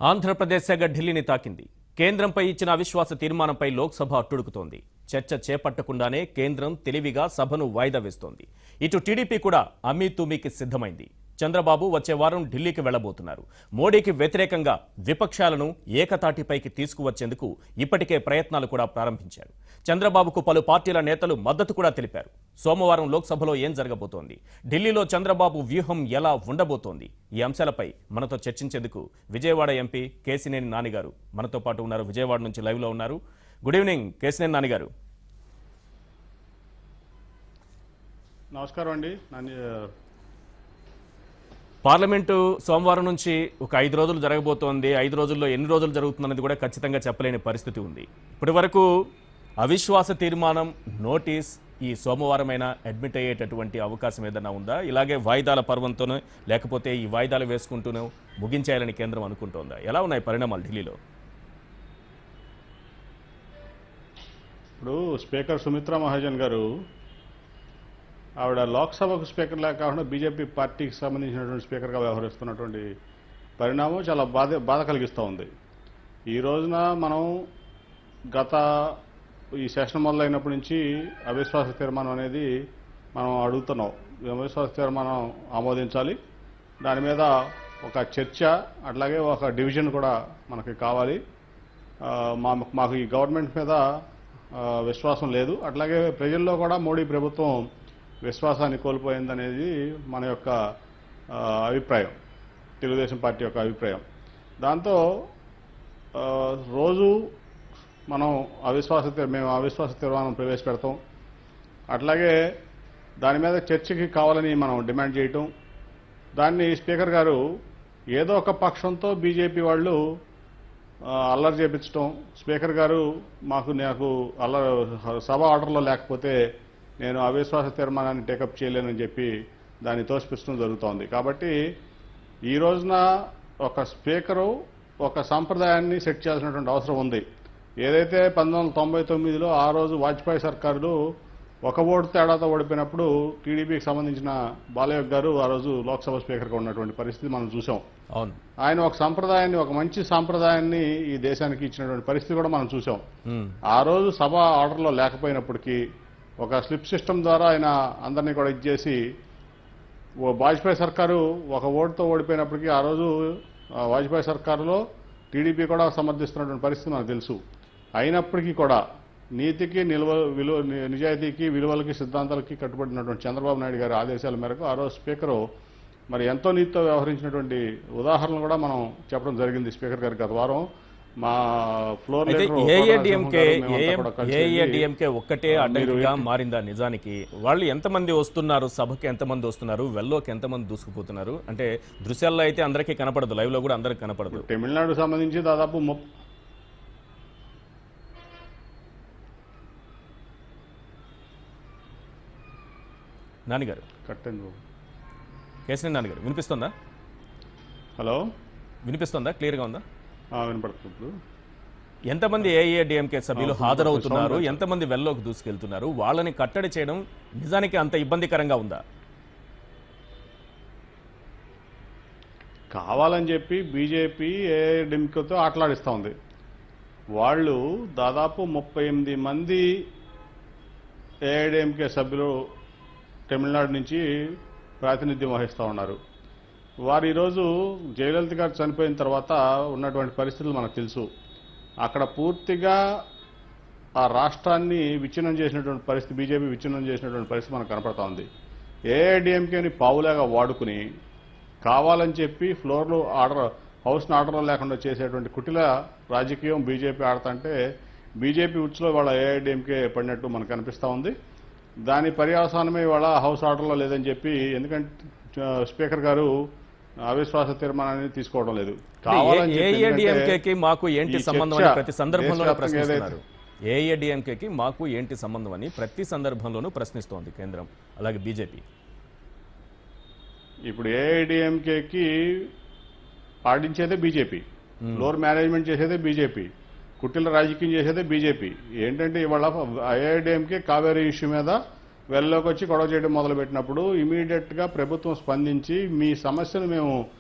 ఆంధ్రప్రదేశ్ సెగ ఢిల్లీని తాకింది కేంద్రంపై ఇచ్చిన అవిశ్వాస తీర్మానంపై లోక్సభ అట్టుడుకుతోంది చర్చ చేపట్టకుండానే కేంద్రం తెలివిగా సభను వాయిదా వేస్తోంది ఇటు టీడీపీ కూడా అమీ తుమీకి సిద్ధమైంది చంద్రబాబు వచ్చే వారం ఢిల్లీకి వెళ్లబోతున్నారు మోడీకి వ్యతిరేకంగా విపక్షాలను ఏకతాటిపైకి తీసుకువచ్చేందుకు ఇప్పటికే ప్రయత్నాలు కూడా ప్రారంభించారు చంద్రబాబుకు పలు పార్టీల నేతలు మద్దతు కూడా తెలిపారు సోమవారం లోక్సభలో ఏం జరగబోతోంది ఢిల్లీలో చంద్రబాబు వ్యూహం ఎలా ఉండబోతోంది ఈ అంశాలపై మనతో చర్చించేందుకు విజయవాడ ఎంపీ కేసినేని నానిగారు మనతో పాటు ఉన్నారు విజయవాడ నుంచి లైవ్లో ఉన్నారు గుడ్ ఈవినింగ్ కేసినేని నానిగారు నమస్కారం అండి నన్ను పార్లమెంటు సోమవారం నుంచి ఒక ఐదు రోజులు జరగబోతోంది ఐదు రోజుల్లో ఎన్ని రోజులు జరుగుతుందన్నది కూడా ఖచ్చితంగా చెప్పలేని పరిస్థితి ఉంది ఇప్పటి వరకు అవిశ్వాస తీర్మానం నోటీస్ ఈ సోమవారమైనా అడ్మిట్ అయ్యేటటువంటి అవకాశం ఏదైనా ఉందా ఇలాగే వాయిదాల పర్వంతోనే లేకపోతే ఈ వాయిదాలు వేసుకుంటూనే ముగించేయాలని కేంద్రం అనుకుంటోందా ఎలా ఉన్నాయి పరిణామాలు ఢిల్లీలో ఇప్పుడు స్పీకర్ సుమిత్రా మహాజన్ గారు ఆవిడ లోక్సభకు స్పీకర్ లాగా కాకుండా బీజేపీ పార్టీకి సంబంధించినటువంటి స్పీకర్గా వ్యవహరిస్తున్నటువంటి పరిణామం చాలా బాధ బాధ కలిగిస్తూ ఉంది ఈ రోజున మనం గత ఈ సెషన్ మొదలైనప్పటి నుంచి అవిశ్వాస తీర్మానం అనేది మనం అడుగుతున్నాం ఈ అవిశ్వాస తీర్మానం ఆమోదించాలి దాని మీద ఒక చర్చ అట్లాగే ఒక డివిజన్ కూడా మనకి కావాలి ఆ, మా మాకు ఈ గవర్నమెంట్ మీద ఆ, విశ్వాసం లేదు అట్లాగే ప్రజల్లో కూడా మోడీ ప్రభుత్వం విశ్వాసాన్ని కోల్పోయిందనేది మన యొక్క ఆ, అభిప్రాయం తెలుగుదేశం పార్టీ యొక్క అభిప్రాయం దాంతో ఆ, రోజు మనం అవిశ్వాస తీర్- మేము అవిశ్వాస తీర్మానం ప్రవేశపెడతాం అట్లాగే దాని మీద చర్చకి కావాలని మనం డిమాండ్ చేయటం దాన్ని స్పీకర్ గారు ఏదో ఒక పక్షంతో బీజేపీ వాళ్ళు ఆ, అల్లరి చేపించడం స్పీకర్ గారు మాకు నాకు అల్లరి సభ ఆర్డర్లో లేకపోతే నేను అవిశ్వాస తీర్మానాన్ని టేకప్ చేయలేనని చెప్పి దాన్ని తోసిపించడం జరుగుతోంది కాబట్టి ఈ రోజున ఒక స్పీకరు ఒక సాంప్రదాయాన్ని సెట్ చేయాల్సినటువంటి అవసరం ఉంది ఏదైతే పంతొమ్మిది వందల తొంభై తొమ్మిదిలో ఆ రోజు వాజ్పేయి సర్కారులు ఒక ఓటు తేడాతో ఓడిపోయినప్పుడు టీడీపీకి సంబంధించిన బాలయ్య గారు ఆ రోజు లోక్సభ స్పీకర్గా ఉన్నటువంటి పరిస్థితి మనం చూసాం అవును ఆయన ఒక సంప్రదాయాన్ని ఒక మంచి సాంప్రదాయాన్ని ఈ దేశానికి ఇచ్చినటువంటి పరిస్థితి కూడా మనం చూసాం ఉమ్. ఆ రోజు సభ ఆర్డర్లో లేకపోయినప్పటికీ ఒక స్లిప్ సిస్టమ్ ద్వారా ఆయన అందరినీ కూడా ఇచ్చేసి ఓ వాజ్పేయి సర్కారు ఒక ఓటుతో ఓడిపోయినప్పటికీ ఆ రోజు ఆ వాజ్పేయి సర్కారులో టీడీపీ కూడా సమర్థిస్తున్నటువంటి పరిస్థితి మనకు తెలుసు అయినప్పటికీ కూడా నీతికి నిల్వ విలువ ని- నిజాయితీకి విలువలకి సిద్ధాంతాలకి కట్టుబడినటువంటి చంద్రబాబు నాయుడు గారి ఆదేశాల మేరకు ఆ రోజు స్పీకరు మరి ఎంతో నీతితో వ్యవహరించినటువంటి ఉదాహరణలు కూడా మనం చెప్పడం జరిగింది స్పీకర్ గారి గత వారం మా ఫ్లోర్ అయితే లీడరు కోట ఏఏడిఎంకే నరసింహన్ గారు మేమంతా కూడా కలిసి వెళ్ళి ఏఏడిఎంకే ఒక్కటే ఆ, మీరు అడ్డంకిగా మారిందా నిజానికి వాళ్ళు ఎంతమంది వస్తున్నారు సభకి ఎంతమంది వస్తున్నారు వెల్లోకి ఎంతమంది దూసుకుపోతున్నారు అంటే దృశ్యాల్లో అయితే అందరికీ కనపడదు లైవ్ లో కూడా అందరికి కనపడదు తమిళనాడు సంబంధించి దాదాపు ముప్ నాన్నగారు కట్టండి బాబు. కేసరి నాన్నగారు వినిపిస్తుందా హలో వినిపిస్తుందా క్లియర్ గా ఉందా ఆ, వినపడుతుంది ఇప్పుడు ఎంతమంది ఏఏడిఎంకే సభ్యులు ఆ, హాజరవుతున్నారు సౌండ్ ఎంతమంది వెల్లోకి దూసుకెళ్తున్నారు వాళ్ళని కట్టడి చేయడం నిజానికి అంత ఇబ్బందికరంగా ఉందా కావాలని చెప్పి బీజేపీ ఏఐడిఎంకేతో ఆటలాడిస్తూ ఉంది వాళ్ళు దాదాపు ముప్పై ఎనిమిది మంది ఏఐడిఎంకే సభ్యులు తమిళనాడు నుంచి ప్రాతినిధ్యం వహిస్తూ ఉన్నారు వారు ఈరోజు జయలలిత గారు చనిపోయిన తర్వాత ఉన్నటువంటి పరిస్థితులు మనకు తెలుసు అక్కడ పూర్తిగా ఆ రాష్ట్రాన్ని విచ్ఛిన్నం చేసినటువంటి పరిస్థితి బీజేపీ విచ్ఛిన్నం చేసినటువంటి పరిస్థితి మనకు కనపడతా ఉంది ఏఐడిఎంకేని పావులాగా వాడుకుని కావాలని చెప్పి ఫ్లోర్లు ఆర్డర్ హౌస్ను ఆర్డర్లో లేకుండా చేసేటువంటి కుటిల రాజకీయం బీజేపీ ఆడుతుంటే బీజేపీ ఉచ్చులో వాళ్ళ ఏఐడిఎంకే పడినట్టు మనకు కనిపిస్తూ ఉంది దాని పర్యవసానమే ఇవాళ హౌస్ ఆర్డర్లో లేదని చెప్పి ఎందుకంటే ఆ, స్పీకర్ గారు అవిశ్వాస తీర్మానాన్ని తీసుకోవడం లేదు కావాలని చెప్పి ఎందుకంటే ఏఏడిఎంకేకి మాకు ఏంటి ఈ సంబంధం చర్చ అని ప్రతి సందర్భంలోనూ దేశవ్యాప్తంగా ప్రశ్నిస్తున్నారు ఏఏడిఎంకేకి మాకు ఏంటి సంబంధం అని ప్రతి సందర్భంలోనూ ప్రశ్నిస్తోంది కేంద్రం అలాగే బీజేపీ ఇప్పుడు ఏఐడిఎంకేకి పాటించేదే బీజేపీ ఫ్లోర్ మేనేజ్మెంట్ చేసేదే బీజేపీ కుట్టిల రాజకీయం చేసేదే బీజేపీ ఏంటంటే ఇవాళ ఏఐడిఎంకే కావేరీ ఇష్యూ మీద వెల్లోకి వచ్చి గొడవ చేయడం మొదలుపెట్టినప్పుడు ఇమీడియట్ గా ప్రభుత్వం స్పందించి మీ సమస్యను మేము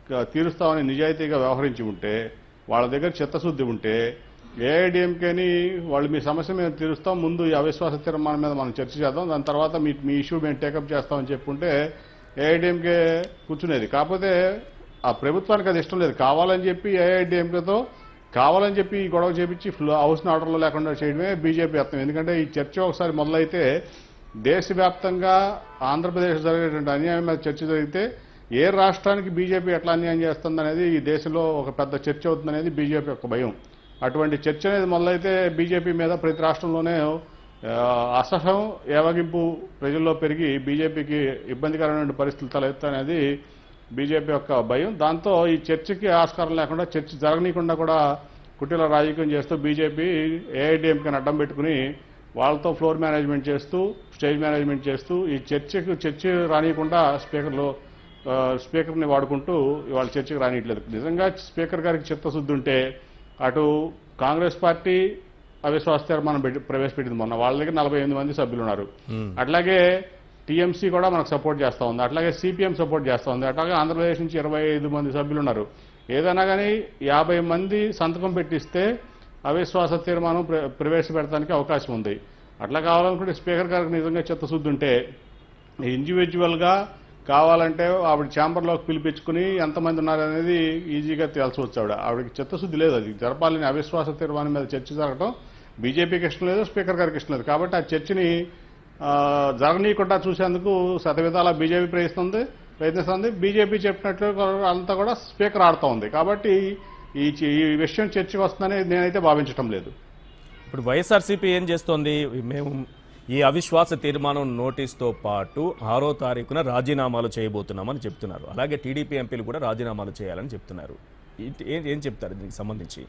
క- తీరుస్తామని నిజాయితీగా వ్యవహరించి ఉంటే వాళ్ళ దగ్గర చిత్తశుద్ధి ఉంటే ఏఐడిఎంకేని వాళ్ళు మీ సమస్య మేము తీరుస్తాం ముందు ఈ అవిశ్వాస తీర్మానం మీద మనం చర్చ చేద్దాం దాని తర్వాత మీ మీ ఇష్యూ మేము టేకప్ చేస్తామని చెప్పుంటే ఏఐడిఎంకే కూర్చునేది కాకపోతే ఆ ప్రభుత్వానికి అది ఇష్టం లేదు కావాలని చెప్పి ఏఐడిఎంకేతో కావాలని చెప్పి ఈ గొడవ చేపించి ఫ్లో హౌస్ ఆర్డర్లో లేకుండా చేయడమే బీజేపీ యత్నం ఎందుకంటే ఈ చర్చ ఒకసారి మొదలైతే దేశవ్యాప్తంగా ఆంధ్రప్రదేశ్ జరిగేటువంటి అన్యాయం మీద చర్చ జరిగితే ఏ రాష్ట్రానికి బీజేపీ ఎట్లా అన్యాయం చేస్తుందనేది ఈ దేశంలో ఒక పెద్ద చర్చ అవుతుందనేది బీజేపీ యొక్క భయం అటువంటి చర్చ అనేది మొదలైతే బీజేపీ మీద ప్రతి రాష్ట్రంలోనే ఆ, అసహం ఏవగింపు ప్రజల్లో పెరిగి బీజేపీకి ఇబ్బందికరమైన పరిస్థితులు తలెత్తాయనేది బీజేపీ యొక్క భయం దాంతో ఈ చర్చకి ఆస్కారం లేకుండా చర్చ జరగనీయకుండా కూడా కుటీల రాజకీయం చేస్తూ బీజేపీ ఏఐడిఎంకి అడ్డం పెట్టుకుని వాళ్ళతో ఫ్లోర్ మేనేజ్మెంట్ చేస్తూ స్టేజ్ మేనేజ్మెంట్ చేస్తూ ఈ చర్చకు చర్చ రానియకుండా స్పీకర్లు ఆ, స్పీకర్ని వాడుకుంటూ ఇవాళ చర్చకు రానియట్లేదు నిజంగా స్పీకర్ గారికి చిత్తశుద్ధి ఉంటే అటు కాంగ్రెస్ పార్టీ అవిశ్వాస తీర్మానం పెట్టి ప్రవేశపెట్టింది మొన్న వాళ్ళ దగ్గర నలభై ఎనిమిది మంది సభ్యులు ఉన్నారు అట్లాగే టీఎంసీ కూడా మనకు సపోర్ట్ చేస్తా ఉంది అట్లాగే సిపిఎం సపోర్ట్ చేస్తా ఉంది అట్లాగే ఆంధ్రప్రదేశ్ నుంచి ఇరవై ఐదు మంది సభ్యులు ఉన్నారు ఏదైనా కానీ యాభై మంది సంతకం పెట్టిస్తే అవిశ్వాస తీర్మానం ప్ర- ప్రవేశపెడటానికి అవకాశం ఉంది అట్లా కావాలనుకుంటే స్పీకర్ గారికి నిజంగా చిత్తశుద్ధి ఉంటే ఇండివిజువల్గా కావాలంటే ఆవిడ ఛాంబర్లోకి పిలిపించుకుని ఎంతమంది ఉన్నారనేది ఈజీగా తేల్చవచ్చు ఆవిడ ఆవిడకి చిత్తశుద్ధి లేదు అది జరపాలని అవిశ్వాస తీర్మానం మీద చర్చ జరగడం బీజేపీకి ఇష్టం లేదు స్పీకర్ గారికి ఇష్టం లేదు కాబట్టి ఆ చర్చని ఆ, జరగనీయకుండా చూసేందుకు శతవిధాల బీజేపీ ప్రయత్నిస్తుంది ప్రయత్నిస్తుంది బీజేపీ చెప్పినట్లు అంతా కూడా స్పీకర్ ఆడుతూ ఉంది కాబట్టి ఈ చి- ఈ విషయం చర్చకు వస్తుందని నేనైతే భావించటం లేదు ఇప్పుడు వైఎస్ఆర్సీపీ ఏం చేస్తోంది మేము ఈ అవిశ్వాస తీర్మానం నోటీస్తో పాటు ఆరో తారీఖున రాజీనామాలు చేయబోతున్నామని చెప్తున్నారు అలాగే టీడీపీ ఎంపీలు కూడా రాజీనామాలు చేయాలని చెప్తున్నారు ఏంటి- ఏం ఏం చెప్తారు దీనికి సంబంధించి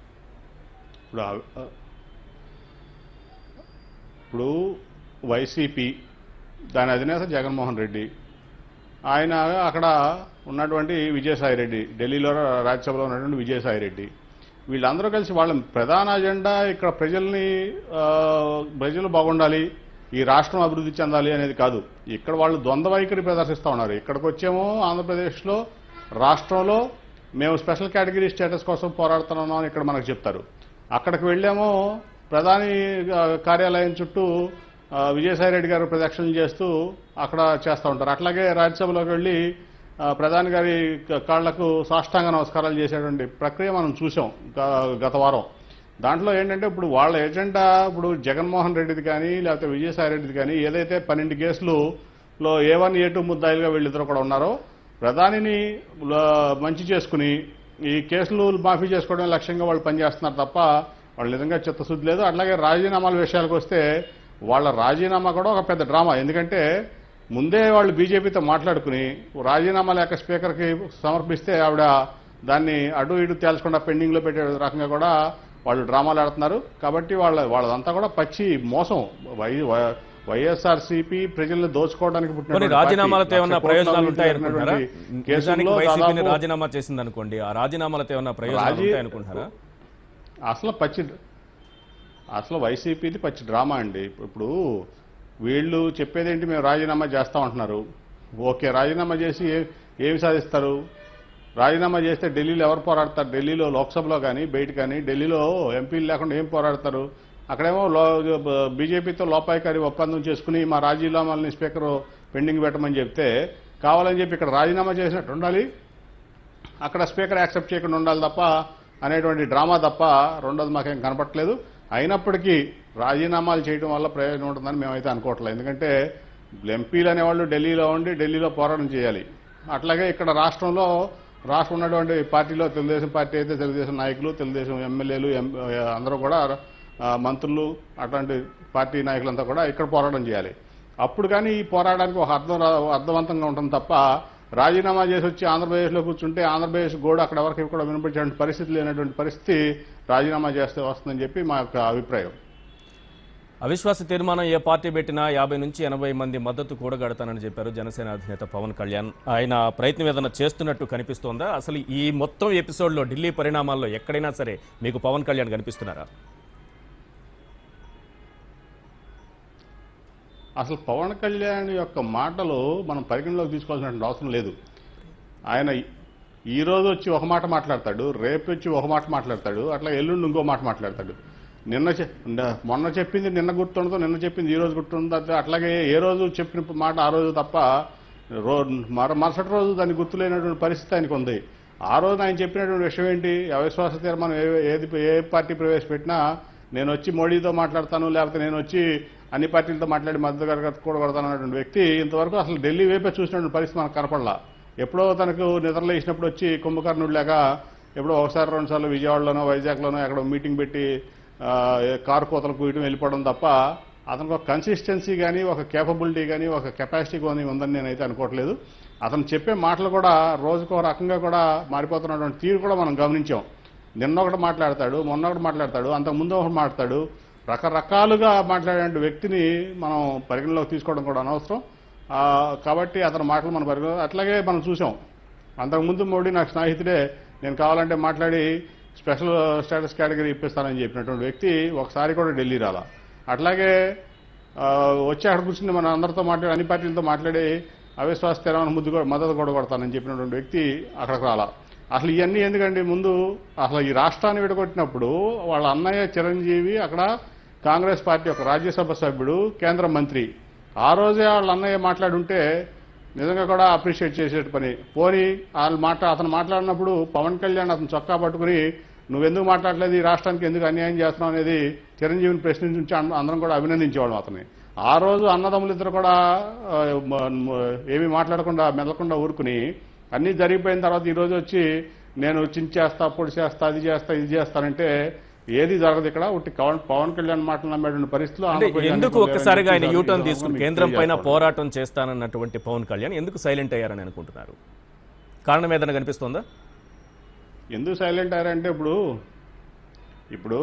ఇప్పుడు ఆ- ఇప్పుడు వైసీపీ దాని అధినేత జగన్మోహన్ రెడ్డి ఆయన అక్కడ ఉన్నటువంటి విజయసాయి రెడ్డి ఢిల్లీలో రాజ్యసభలో ఉన్నటువంటి విజయసాయి రెడ్డి వీళ్ళందరూ కలిసి వాళ్ళ ప్రధాన అజెండా ఇక్కడ ప్రజల్ని ఆ, ప్రజలు బాగుండాలి ఈ రాష్ట్రం అభివృద్ధి చెందాలి అనేది కాదు ఇక్కడ వాళ్ళు ద్వంద్వ వైఖరి ప్రదర్శిస్తూ ఉన్నారు ఇక్కడికి వచ్చేమో ఆంధ్రప్రదేశ్లో రాష్ట్రంలో మేము స్పెషల్ కేటగిరీ స్టేటస్ కోసం పోరాడుతున్నాం అని ఇక్కడ మనకు చెప్తారు అక్కడికి వెళ్ళేమో ప్రధాని ఆ, కార్యాలయం చుట్టూ ఆ, విజయసాయి రెడ్డి గారు ప్రదక్షిణలు చేస్తూ అక్కడ చేస్తూ ఉంటారు అట్లాగే రాజ్యసభలోకి వెళ్ళి ఆ, ప్రధాని గారి క- కాళ్లకు సాష్టాంగ నమస్కారాలు చేసేటువంటి ప్రక్రియ మనం చూసాం గ- గత వారం దాంట్లో ఏంటంటే ఇప్పుడు వాళ్ళ ఎజెండా ఇప్పుడు జగన్మోహన్ రెడ్డిది కానీ లేకపోతే విజయసాయి రెడ్డిది కానీ ఏదైతే పన్నెండు కేసులలో ఏ వన్ ఏ టూ ముద్దాయిలుగా వీళ్ళిద్దరు కూడా ఉన్నారో ప్రధానిని ల- మంచి చేసుకుని ఈ కేసులు మాఫీ చేసుకోవడం లక్ష్యంగా వాళ్ళు పనిచేస్తున్నారు తప్ప వాళ్ళు నిజంగా చిత్తశుద్ధి లేదు అట్లాగే రాజీనామాల విషయాలకు వస్తే వాళ్ళ రాజీనామా కూడా ఒక పెద్ద డ్రామా ఎందుకంటే ముందే వాళ్ళు బీజేపీతో మాట్లాడుకుని రాజీనామా లేక స్పీకర్కి సమర్పిస్తే ఆవిడ దాన్ని అటు ఇటు తేల్చకుండా పెండింగ్లో పెట్టే రకంగా కూడా వాళ్ళు డ్రామాలు ఆడుతున్నారు కాబట్టి వాళ్ళ వాళ్ళదంతా కూడా పచ్చి మోసం వై వైఎస్ఆర్సీపీ ప్రజల్ని దోచుకోవడానికి కొన్ని పుట్టినటువంటి రాజీనామాలతో పార్టీ. ఏమన్నా లక్ష ప్రయోజనాలు కోట్ల ఉంటాయి మంది అనుకుంటారా జరిగినటువంటి నిజానికి కేసుల్లో వైసీపీని దాదాపు రాజీనామా చేసింది అనుకోండి ఆ రాజీనామాలతో ఏమన్నా ప్రయోజనాలు రాజీ- ఉంటాయి అనుకుంటారా అసలు పచ్చి అసలు వైసీపీది పచ్చి డ్రామా అండి ఇప్పుడు వీళ్ళు చెప్పేదేంటి మేము రాజీనామా చేస్తామంటున్నారు ఓకే రాజీనామా చేసి ఏ- ఏమి సాధిస్తారు రాజీనామా చేస్తే ఢిల్లీలో ఎవరు పోరాడతారు ఢిల్లీలో లోక్సభలో కానీ బయట కానీ ఢిల్లీలో ఎంపీలు లేకుండా ఏం పోరాడతారు అక్కడేమో లో బీజేపీతో లోపాయికారి ఒప్పందం చేసుకుని మా రాజీనామాలని స్పీకర్ పెండింగ్ పెట్టమని చెప్తే కావాలని చెప్పి ఇక్కడ రాజీనామా చేసినట్టు ఉండాలి అక్కడ స్పీకర్ యాక్సెప్ట్ చేయకుండా ఉండాలి తప్ప అనేటువంటి డ్రామా తప్ప రెండోది మాకేం కనపట్లేదు అయినప్పటికీ రాజీనామాలు చేయడం వల్ల ప్రయోజనం ఉంటుందని మేమైతే అనుకోవట్లేదు ఎందుకంటే ఎంపీలు అనేవాళ్ళు ఢిల్లీలో ఉండి ఢిల్లీలో పోరాటం చేయాలి అట్లాగే ఇక్కడ రాష్ట్రంలో రాష్ట్రం ఉన్నటువంటి పార్టీలో తెలుగుదేశం పార్టీ అయితే తెలుగుదేశం నాయకులు తెలుగుదేశం ఎమ్మెల్యేలు ఎం- అందరూ కూడా ఆ, మంత్రులు అట్లాంటి పార్టీ నాయకులంతా కూడా ఇక్కడ పోరాటం చేయాలి అప్పుడు కానీ ఈ పోరాటానికి ఒక అర్థం రా- అర్థవంతంగా ఉంటుంది తప్ప రాజీనామా చేసి వచ్చి ఆంధ్రప్రదేశ్లో కూర్చుంటే ఆంధ్రప్రదేశ్ గోడ అక్కడ వరకు కూడా వినిపించేటువంటి పరిస్థితి లేనటువంటి పరిస్థితి రాజీనామా చేస్తే వస్తుందని చెప్పి మా యొక్క అభిప్రాయం అవిశ్వాస తీర్మానం ఏ పార్టీ పెట్టినా యాభై నుంచి ఎనభై మంది మద్దతు కూడగడతానని చెప్పారు జనసేన అధినేత పవన్ కళ్యాణ్ ఆయన ప్రయత్నం ఏదైనా చేస్తున్నట్టు కనిపిస్తోందా అసలు ఈ మొత్తం ఎపిసోడ్లో ఢిల్లీ పరిణామాల్లో ఎక్కడైనా సరే మీకు పవన్ కళ్యాణ్ కనిపిస్తున్నారా అసలు పవన్ కళ్యాణ్ యొక్క మాటలు మనం పరిగణలోకి తీసుకోవాల్సిన అవసరం లేదు ఆయన ఈ రోజు వచ్చి ఒక మాట మాట్లాడతాడు రేపు వచ్చి ఒక మాట మాట్లాడతాడు అట్లా ఎల్లుండి ఇంకో మాట మాట్లాడతాడు నిన్న చె- న- మొన్న చెప్పింది నిన్న గుర్తుండదు నిన్న చెప్పింది ఈ రోజు గుర్తుండదు అట్లాగే ఏ రోజు చెప్పిన మాట ఆ రోజు తప్ప రో మర మరుసటి రోజు దాన్ని గుర్తులేనటువంటి పరిస్థితి ఆయనకు ఉంది ఆ రోజు ఆయన చెప్పినటువంటి విషయం ఏంటి అవిశ్వాస తీర్మానం ఏ- ఏది ఏ పార్టీ ప్రవేశపెట్టినా నేను వచ్చి మోడీతో మాట్లాడతాను లేకపోతే నేను వచ్చి అన్ని పార్టీలతో మాట్లాడి మద్దతు కూడా కొడతాను అన్నటువంటి వ్యక్తి ఇంతవరకు అసలు ఢిల్లీ వైపే చూసినటువంటి పరిస్థితి మనకు కనపడలా ఎప్పుడో తనకు నిద్రలేసినప్పుడు వచ్చి కుంభకర్ణుడు లేక ఎప్పుడో ఒకసారి రెండు సార్లు విజయవాడలోనో వైజాగ్లోనో ఎక్కడో మీటింగ్ పెట్టి ఆ, ఏ కారు కోతలు కూయటం వెళ్ళిపోవడం తప్ప అతనికి ఒక కన్సిస్టెన్సీ కానీ ఒక కేపబిలిటీ కానీ ఒక కెపాసిటీ కానీ ఉందని నేనైతే అనుకోవట్లేదు అతను చెప్పే మాటలు కూడా రోజుకో రకంగా కూడా మారిపోతున్నటువంటి తీరు కూడా మనం గమనించాం నిన్న ఒకటి మాట్లాడతాడు మొన్న ఒకటి మాట్లాడతాడు అంతకు ముందు ఒకటి మాట్లాడతాడు రకరకాలుగా మాట్లాడే వ్యక్తిని మనం పరిగణలోకి తీసుకోవడం కూడా అనవసరం ఆ, కాబట్టి అతని మాటలు మనం పరిగణ అట్లాగే మనం చూసాం అంతకుముందు మోడీ నాకు స్నేహితుడే నేను కావాలంటే మాట్లాడి స్పెషల్ స్టేటస్ కేటగిరీ ఇప్పిస్తానని చెప్పినటువంటి వ్యక్తి ఒకసారి కూడా ఢిల్లీ రాలా అట్లాగే ఆ, వచ్చి అక్కడ కూర్చుని మన అందరితో మాట్లాడి అన్ని పార్టీలతో మాట్లాడి అవిశ్వాస తీర్మానం ముద్దు కూడా మద్దతు కూడా కొడతానని చెప్పినటువంటి వ్యక్తి అక్కడికి రాలా అసలు ఇవన్నీ ఎందుకండి ముందు అసలు ఈ రాష్ట్రాన్ని విడగొట్టినప్పుడు వాళ్ళ అన్నయ్య చిరంజీవి అక్కడ కాంగ్రెస్ పార్టీ యొక్క రాజ్యసభ సభ్యుడు కేంద్ర మంత్రి ఆ రోజే వాళ్ళ అన్నయ్య మాట్లాడుంటే నిజంగా కూడా అప్రిషియేట్ చేసే పని పోని వాళ్ళు మాట్లా అతను మాట్లాడినప్పుడు పవన్ కళ్యాణ్ అతను చొక్కా పట్టుకుని నువ్వెందుకు మాట్లాడలేదు ఈ రాష్ట్రానికి ఎందుకు అన్యాయం చేస్తున్నావు అనేది చిరంజీవిని ప్రశ్నించి అం- అందరం కూడా అభినందించేవాళ్ళం అతన్ని ఆ రోజు అన్నదమ్ములు ఇద్దరు కూడా ఆ, మ- మ- ఏమీ మాట్లాడకుండా మెదలకుండా ఊరుకుని అన్నీ జరిగిపోయిన తర్వాత ఈ రోజు వచ్చి నేను చించేస్తా పొడి చేస్తా అది చేస్తా ఇది చేస్తానంటే ఏది జరగదు ఇక్కడ ఉట్టి పవన్ పవన్ కళ్యాణ్ మాటలు నమ్మేటువంటి పరిస్థితులు అంటే ఆంధ్రప్రదేశ్ ఎందుకు అనేక ఒక్కసారిగా ఆయన లేవనెత్తి యూటర్న్ మీకు తీసుకుని కేంద్రం పైన తెలియజేస్తాను. పోరాటం చేస్తానన్నటువంటి పవన్ కళ్యాణ్ ఎందుకు సైలెంట్ అయ్యారని అనుకుంటున్నారు కారణం ఏదైనా కనిపిస్తోందా ఎందుకు సైలెంట్ అయ్యారంటే ఇప్పుడు ఇప్పుడు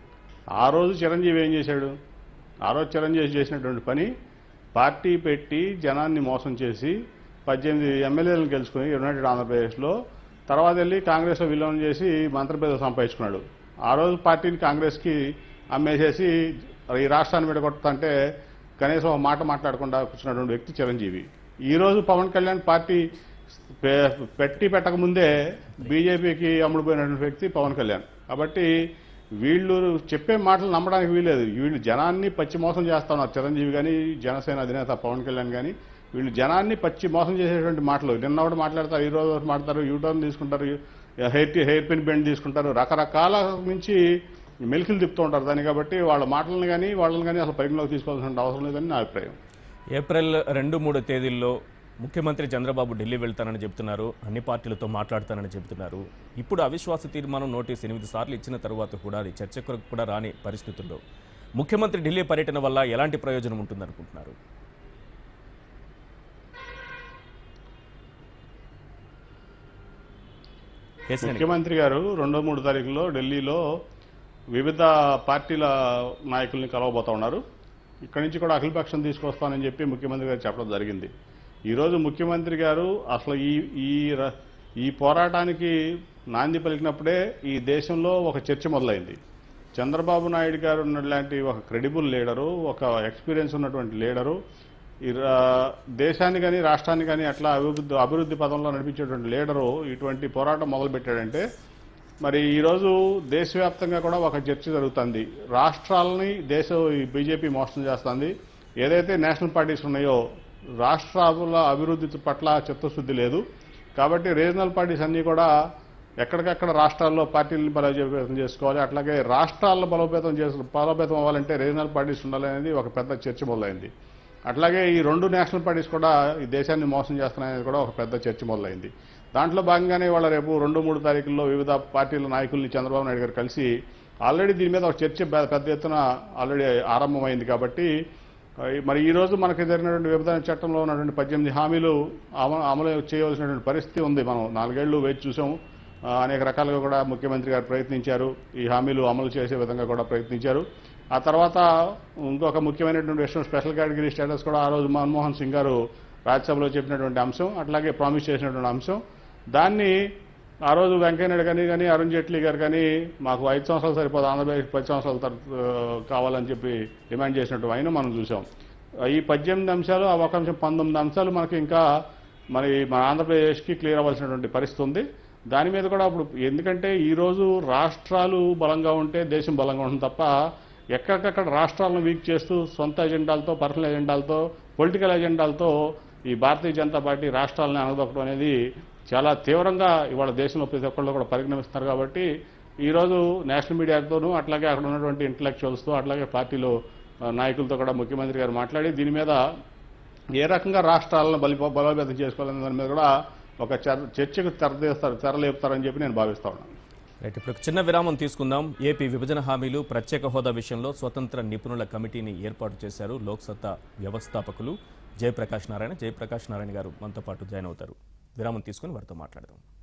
ఆ రోజు చిరంజీవి ఏం చేశాడు ఆ రోజు చిరంజీవి చేసినటువంటి పని పార్టీ పెట్టి జనాన్ని మోసం చేసి పద్దెనిమిది ఎమ్మెల్యేలను గెలుచుకుని యునైటెడ్ ఆంధ్రప్రదేశ్లో తర్వాత వెళ్ళి కాంగ్రెస్లో విలీనం చేసి మంత్రి పదవి సంపాదించుకున్నాడు ఆ రోజు పార్టీని కాంగ్రెస్కి అమ్మేసేసి ఈ రాష్ట్రాన్ని విడగొట్టంటే కనీసం ఒక మాట మాట్లాడకుండా కూర్చున్నటువంటి వ్యక్తి చిరంజీవి ఈ రోజు పవన్ కళ్యాణ్ పార్టీ పె- పెట్టి పెట్టకముందే బీజేపీకి అమ్ముడుపోయినటువంటి వ్యక్తి పవన్ కళ్యాణ్ కాబట్టి వీళ్ళు చెప్పే మాటలు నమ్మడానికి వీలేదు వీళ్ళు జనాన్ని పచ్చి మోసం చేస్తా ఉన్నారు చిరంజీవి కానీ జనసేన అధినేత పవన్ కళ్యాణ్ కానీ వీళ్ళు జనాన్ని పచ్చి మోసం చేసేటువంటి మాటలు నిన్న ఒకటి మాట్లాడతారు ఈ రోజు ఒకటి మాట్లాడతారు యూటర్న్ తీసుకుంటారు హెయిర్ హెయిర్ పిన్ బెండ్ తీసుకుంటారు రకరకాల నుంచి మెలికలు తిప్పుతూ ఉంటారు దాన్ని కాబట్టి వాళ్ళ మాటలను కానీ వాళ్ళని కానీ అసలు పరిగణలోకి తీసుకోవాల్సిన అవసరం లేదని నా అభిప్రాయం ఏప్రిల్ రెండు మూడు తేదీల్లో ముఖ్యమంత్రి చంద్రబాబు ఢిల్లీ వెళ్తానని చెబుతున్నారు అన్ని పార్టీలతో మాట్లాడతానని చెబుతున్నారు ఇప్పుడు అవిశ్వాస తీర్మానం నోటీస్ ఎనిమిది సార్లు ఇచ్చిన తరువాత కూడా అది చర్చకు కూడా రాని పరిస్థితుల్లో ముఖ్యమంత్రి ఢిల్లీ పర్యటన వల్ల ఎలాంటి ప్రయోజనం ఉంటుందనుకుంటున్నారు కేసీఆర్ ముఖ్యమంత్రి గారు రెండో మూడు తారీఖులో ఢిల్లీలో వివిధ పార్టీల నాయకుల్ని కలవబోతా ఉన్నారు ఇక్కడి నుంచి కూడా అఖిలపక్షం తీసుకొస్తానని చెప్పి ముఖ్యమంత్రి గారు చెప్పడం జరిగింది ఈరోజు ముఖ్యమంత్రి గారు అసలు ఈ ఈ ర- ఈ పోరాటానికి నాంది పలికినప్పుడే ఈ దేశంలో ఒక చర్చ మొదలైంది చంద్రబాబు నాయుడు గారు ఉన్నలాంటి ఒక క్రెడిబుల్ లీడరు ఒక ఎక్స్పీరియన్స్ ఉన్నటువంటి లీడరు ఈ రా- దేశాన్ని కానీ రాష్ట్రాన్ని కానీ అట్లా అభివృద్ధి అభివృద్ధి పదంలో నడిపించేటువంటి లీడరు ఇటువంటి పోరాటం మొదలుపెట్టాడంటే మరి ఈరోజు దేశవ్యాప్తంగా కూడా ఒక చర్చ జరుగుతుంది రాష్ట్రాలని దేశ ఈ బీజేపీ మోసం చేస్తుంది ఏదైతే నేషనల్ పార్టీస్ ఉన్నాయో రాష్ట్రాల అభివృద్ధి పట్ల చిత్తశుద్ధి లేదు కాబట్టి రీజనల్ పార్టీస్ అన్నీ కూడా ఎక్కడికక్కడ రాష్ట్రాల్లో పార్టీలను బలోపేతం చేసుకోవాలి అట్లాగే రాష్ట్రాల్లో బలోపేతం చేసు బలోపేతం అవ్వాలంటే రీజనల్ పార్టీస్ ఉండాలనేది ఒక పెద్ద చర్చ మొదలైంది అట్లాగే ఈ రెండు నేషనల్ పార్టీస్ కూడా ఈ దేశాన్ని మోసం చేస్తున్నాయనేది కూడా ఒక పెద్ద చర్చ మొదలైంది దాంట్లో భాగంగానే వాళ్ళ రేపు రెండు మూడు తారీఖుల్లో వివిధ పార్టీల నాయకుల్ని చంద్రబాబు నాయుడు గారు కలిసి ఆల్రెడీ దీని మీద ఒక చర్చ పె- పెద్ద ఎత్తున ఆల్రెడీ ఆరంభమైంది కాబట్టి ఆ, మరి ఈ రోజు మనకి జరిగినటువంటి విభజన చట్టంలో ఉన్నటువంటి పద్దెనిమిది హామీలు అమ- అమలు చేయవలసినటువంటి పరిస్థితి ఉంది మనం నాలుగేళ్లు వేచి చూసాము ఆ, అనేక రకాలుగా కూడా ముఖ్యమంత్రి గారు ప్రయత్నించారు ఈ హామీలు అమలు చేసే విధంగా కూడా ప్రయత్నించారు ఆ తర్వాత ఇంకొక ముఖ్యమైనటువంటి విషయం స్పెషల్ కేటగిరీ స్టేటస్ కూడా ఆ రోజు మన్మోహన్ సింగ్ గారు రాజ్యసభలో చెప్పినటువంటి అంశం అట్లాగే ప్రామిస్ చేసినటువంటి అంశం దాన్ని ఆ రోజు వెంకయ్యనాయుడు కానీ కానీ అరుణ్ జైట్లీ గారు కానీ మాకు ఐదు సంవత్సరాలు సరిపోదు ఆంధ్రప్రదేశ్ పది సంవత్సరాల తర్వాత ఆ, కావాలని చెప్పి డిమాండ్ చేసినట్టు ఆయన మనం చూసాం ఈ పద్దెనిమిది అంశాలు ఆ ఒక అంశం పంతొమ్మిది అంశాలు మనకి ఇంకా మరి మన ఆంధ్రప్రదేశ్కి క్లియర్ అవ్వాల్సినటువంటి పరిస్థితి ఉంది దాని మీద కూడా ఇప్పుడు ఎందుకంటే ఈరోజు రాష్ట్రాలు బలంగా ఉంటే దేశం బలంగా ఉంటుంది తప్ప ఎక్కడికక్కడ రాష్ట్రాలను వీక్ చేస్తూ సొంత ఎజెండాలతో పర్సనల్ ఎజెండాలతో పొలిటికల్ ఎజెండాలతో ఈ భారతీయ జనతా పార్టీ రాష్ట్రాలను అనగదొక్కడం అనేది చాలా తీవ్రంగా ఇవాళ దేశంలో ప్రతి ఒక్కళ్ళు కూడా పరిగణిస్తున్నారు కాబట్టి ఈరోజు నేషనల్ మీడియాతోనూ అట్లాగే అక్కడ ఉన్నటువంటి ఇంటలెక్చువల్స్తో అట్లాగే పార్టీలో ఆ, నాయకులతో కూడా ముఖ్యమంత్రి గారు మాట్లాడి దీని మీద ఏ రకంగా రాష్ట్రాలను బలి బలోపేతం చేసుకోవాలనే దాని మీద కూడా ఒక చర్- చర్చకు తెరదీస్తారు తెరలేపుతారని చెప్పి నేను భావిస్తా ఉన్నాను రైట్ ఇప్పుడు ఒక చిన్న విరామం తీసుకుందాం ఏపీ విభజన హామీలు ప్రత్యేక హోదా విషయంలో స్వతంత్ర నిపుణుల కమిటీని ఏర్పాటు చేశారు లోక్సత్తా వ్యవస్థాపకులు జయప్రకాష్ నారాయణ జయప్రకాష్ నారాయణ గారు మనతో పాటు జాయిన్ అవుతారు విరామం తీసుకుని వారితో మాట్లాడదాం